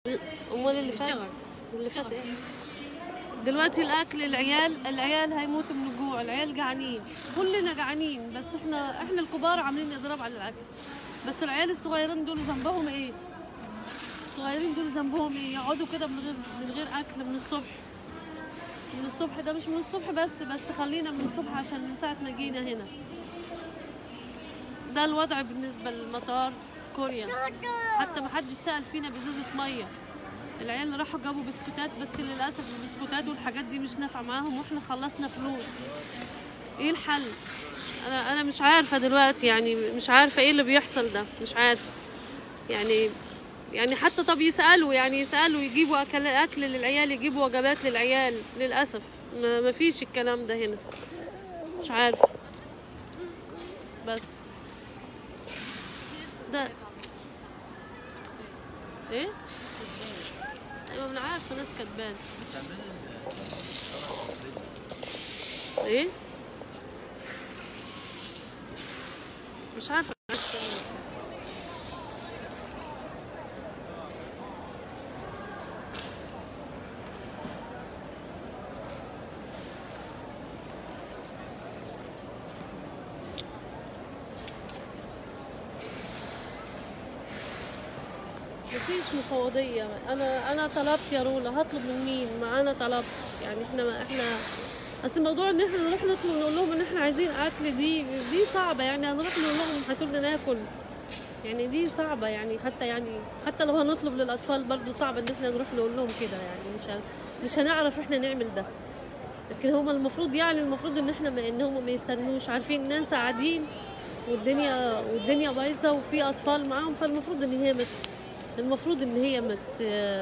امال اللي فات اشتغل. اللي فات اشتغل. ايه دلوقتي الاكل العيال العيال هيموتوا من الجوع العيال جعانين كلنا جعانين بس احنا احنا الكبار عاملين اضراب على الاكل بس العيال الصغيرين دول ذنبهم ايه الصغيرين دول ذنبهم ايه يقعدوا كده من غير من غير اكل من الصبح من الصبح ده مش من الصبح بس بس خلينا من الصبح عشان من ساعه ما جينا هنا ده الوضع بالنسبه لمطار كوريا حتى ما حدش سأل فينا بإزازة مية العيال اللي راحوا جابوا بسكوتات بس للأسف البسكوتات والحاجات دي مش نافعة معاهم واحنا خلصنا فلوس ايه الحل انا انا مش عارفة دلوقتي يعني مش عارفة ايه اللي بيحصل ده مش عارفة يعني يعني حتى طب يسألوا يعني يسألوا يجيبوا أكل, أكل للعيال يجيبوا وجبات للعيال للأسف ما ما فيش الكلام ده هنا مش عارفة بس ده ايه ايوه انا عارفه ناس كدبان ايه مش عارفه ناس كدبان. مفيش مفوضية أنا أنا طلبت يا رولا هطلب من مين؟ ما أنا طلبت يعني إحنا ما إحنا بس الموضوع إن إحنا نروح نطلب نقول لهم إن إحنا عايزين أكل دي دي صعبة يعني هنروح نقول لهم هاتوا لنا ناكل يعني دي صعبة يعني حتى يعني حتى لو هنطلب للأطفال برضو صعب إن إحنا نروح نقول لهم كده يعني مش هن- مش هنعرف إحنا نعمل ده لكن هما المفروض يعني المفروض إن إحنا ما إن هما ما يستنوش عارفين الناس قاعدين والدنيا والدنيا بايظة وفي أطفال معاهم فالمفروض إن هي مت المفروض ان هي مت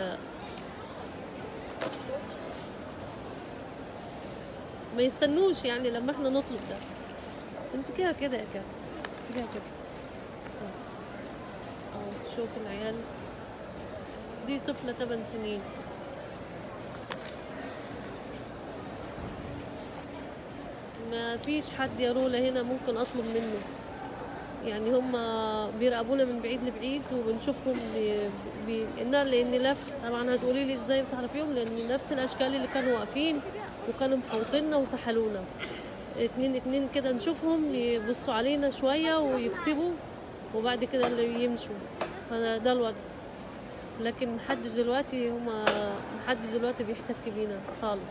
ما يستنوش يعني لما احنا نطلب ده امسكيها كده يا كام امسكيها كده اهو شوف العيال دي طفلة 8 سنين ما فيش حد يا رولا هنا ممكن اطلب منه يعني هم بيراقبونا من بعيد لبعيد وبنشوفهم بي... بي... إنها لان لف طبعا هتقولي لي ازاي بتعرفيهم لان نفس الاشكال اللي كانوا واقفين وكانوا محوطيننا وسحلونا اتنين اتنين كده نشوفهم يبصوا علينا شوية ويكتبوا وبعد كده اللي يمشوا فده الوضع لكن محدش دلوقتي هما محدش دلوقتي بيحتك بينا خالص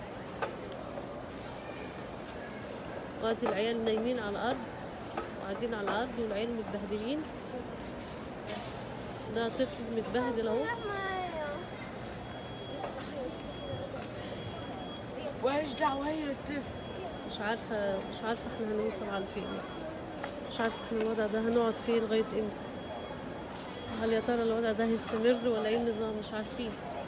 وقت العيال نايمين على الأرض وقاعدين على الأرض والعيال متبهدلين ده طفل متبهدل أهو وايش دعوة هي الطفل مش عارفة مش عارفة احنا هنوصل على فين مش عارفة احنا الوضع ده هنقعد فيه لغاية امتى هل يا ترى الوضع ده هيستمر ولا ايه النظام مش عارفين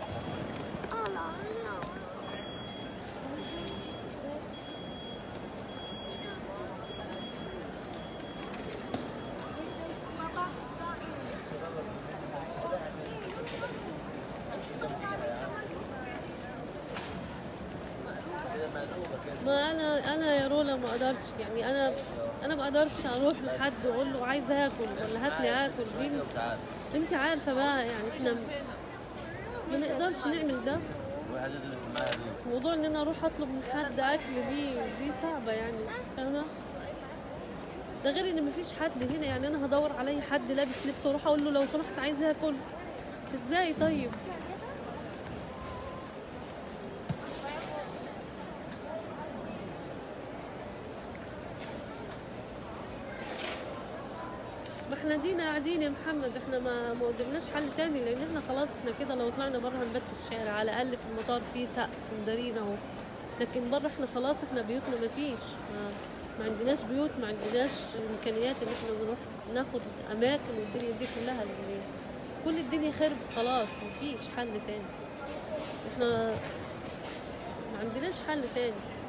ما انا انا يا رولا ما اقدرش يعني انا انا ما اقدرش اروح لحد واقول له عايز اكل ولا هات لي اكل دي انت عارفه بقى يعني احنا ما نقدرش نعمل ده موضوع ان انا اروح اطلب من حد اكل دي دي صعبه يعني فاهمه ده غير ان مفيش حد هنا يعني انا هدور علي حد لابس لبس واروح اقول له لو سمحت عايز اكل ازاي طيب ما احنا دينا قاعدين يا محمد احنا ما ما قدمناش حل تاني لان احنا خلاص احنا كده لو طلعنا بره هنبات في الشارع على الاقل في المطار في سقف مدارين اهو لكن بره احنا خلاص احنا بيوتنا ما فيش ما, ما عندناش بيوت ما عندناش الامكانيات ان احنا نروح ناخد اماكن والدنيا دي كلها اللي كل الدنيا خرب خلاص ما فيش حل تاني احنا ما عندناش حل تاني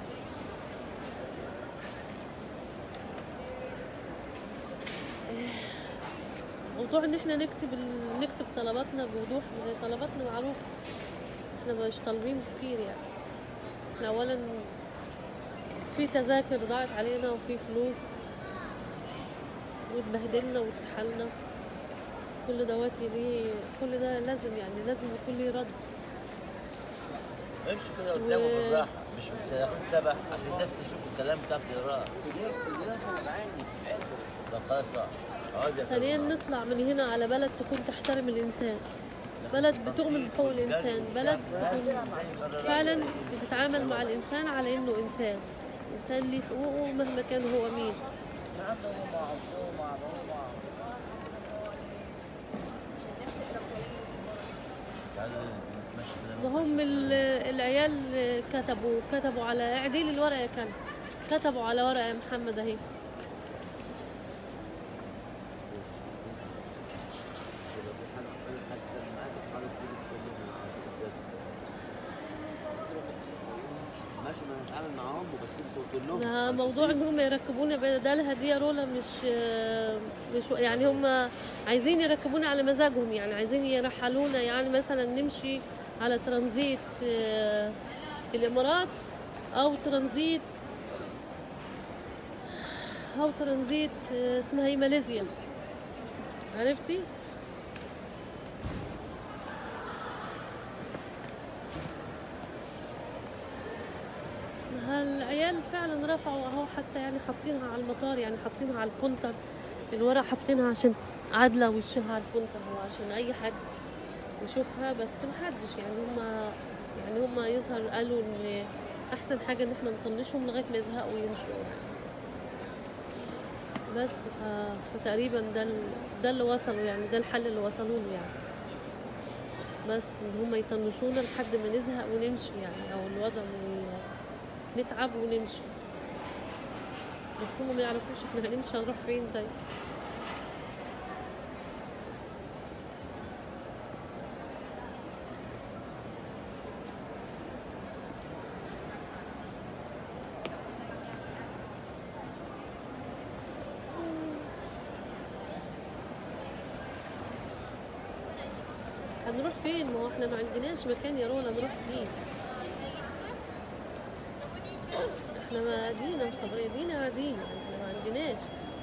موضوع ان احنا نكتب ال... نكتب طلباتنا بوضوح لأن طلباتنا معروفة احنا مش طالبين كتير يعني احنا اولا في تذاكر ضاعت علينا وفي فلوس واتبهدلنا واتسحلنا كل دواتي ليه كل ده لازم يعني لازم يكون ليه رد امشي كده قدامه و- بالراحه مش مستخدم سبق عشان الناس تشوف الكلام بتاعك تقراه طب خلاص اقعد. اقعد يا ثانيا فندم. نطلع من هنا على بلد تكون تحترم الإنسان بلد بتؤمن بحقوق الإنسان بلد تكون فعلا بتتعامل مع الإنسان على إنه إنسان إنسان ليه حقوقه مهما كان هو مين تعالوا نتمشى كده وهم ال- العيال كتبوا كتبوا على اعدي لي الورقة يا كان كتبوا على ورقة يا محمد اهي ماشي ما نتعامل معاهم وبس انتوا تقول لهم ده موضوع ان هم يركبونا بدلها دي يا رولا مش مش يعني هم عايزين يركبونا على مزاجهم يعني عايزين يرحلونا يعني مثلا نمشي على ترانزيت آه، الامارات او ترانزيت او ترانزيت آه، اسمها ايه ماليزيا عرفتي العيال فعلا رفعوا اهو حتى يعني حاطينها على المطار يعني حاطينها على الكونتر الورق حاطينها عشان عادلة وشها على الكونتر وعشان اي حد يشوفها بس محدش يعني هما يعني هما يظهر قالوا ان احسن حاجة ان احنا نطنشهم لغاية ما يزهقوا ويمشوا يعني بس ف... فتقريبا ده ال... ده اللي وصلوا يعني ده الحل اللي وصلوا له يعني بس ان هما يطنشونا لحد ما نزهق ونمشي يعني او الوضع ي- نتعب ونمشي بس هما ما يعرفوش احنا هنمشي هنروح فين طيب هنروح فين ما هو احنا ما عندناش مكان يا رولا نروح فيه احنا ما قاعدين صبري دينا قاعدين احنا ما عندناش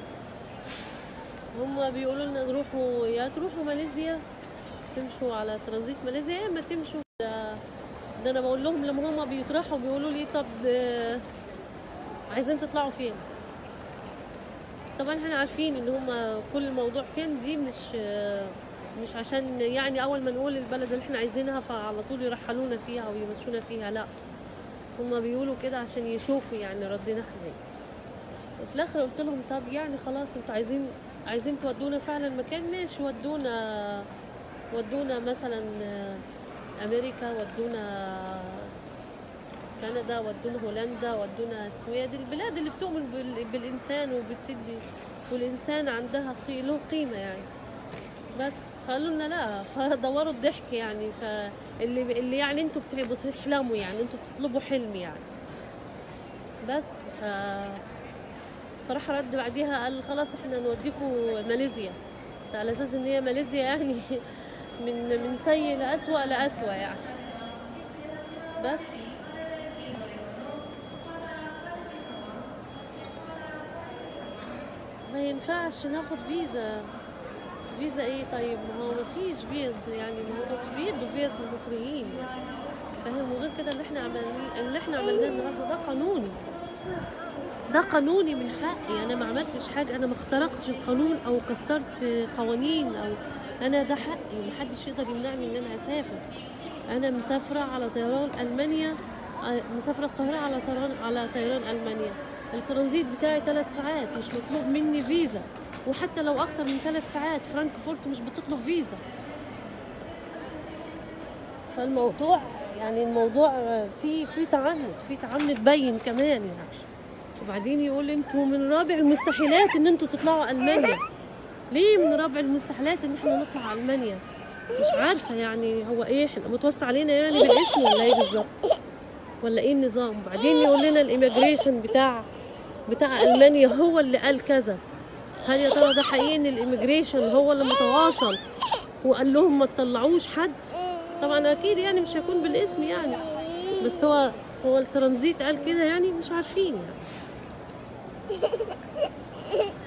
هما بيقولوا لنا نروحوا يا تروحوا ماليزيا تمشوا على ترانزيت ماليزيا يا اما تمشوا ده, ده انا بقول لهم لما هما بيطرحوا بيقولوا لي طب آه، عايزين تطلعوا فين طبعا احنا عارفين ان هما كل الموضوع فين دي مش آه، مش عشان يعني اول ما نقول البلد اللي احنا عايزينها فعلى طول يرحلونا فيها او يمشونا فيها لا هما بيقولوا كده عشان يشوفوا يعني ردنا احنا ايه وفي الاخر قلت لهم طب يعني خلاص انتوا عايزين عايزين تودونا فعلا مكان ماشي ودونا ودونا مثلا آه، امريكا ودونا كندا ودونا هولندا ودونا السويد البلاد اللي بتؤمن بال- بالانسان وبتدي والانسان عندها قي- له قيمه يعني بس قالوا لنا لا فدوروا الضحك يعني فاللي اللي يعني انتوا بت- بتحلموا يعني انتوا بتطلبوا حلم يعني بس ف فراح رد بعديها قال خلاص احنا نوديكم ماليزيا على اساس ان هي ماليزيا يعني من من سيء لأسوأ لأسوأ يعني بس ما ينفعش ناخد فيزا فيزا ايه طيب ما هو مفيش فيز يعني ما هو مش بيدوا فيز للمصريين فاهم وغير كده اللي احنا عملناه اللي احنا عملناه النهارده ده قانوني ده قانوني من حقي انا ما عملتش حاجه انا ما اخترقتش القانون او كسرت قوانين او انا ده حقي محدش يقدر يمنعني ان انا اسافر انا مسافره على طيران المانيا آه، مسافره القاهره على طيران على طيران المانيا الترانزيت بتاعي ثلاث ساعات مش مطلوب مني فيزا وحتى لو اكتر من ثلاث ساعات فرانكفورت مش بتطلب فيزا فالموضوع يعني الموضوع آه، فيه فيه تعنت فيه تعنت باين كمان يعني وبعدين يقول انتوا من رابع المستحيلات ان انتوا تطلعوا المانيا ليه من رابع المستحيلات ان احنا نطلع المانيا مش عارفه يعني هو ايه احنا متوصى علينا يعني بالاسم ولا ايه بالظبط ولا ايه النظام وبعدين يقول لنا الايميجريشن بتاع بتاع المانيا هو اللي قال كذا هل يا ترى ده حقيقي ان الايميجريشن هو اللي متواصل وقال لهم ما تطلعوش حد طبعا اكيد يعني مش هيكون بالاسم يعني بس هو هو الترانزيت قال كده يعني مش عارفين يعني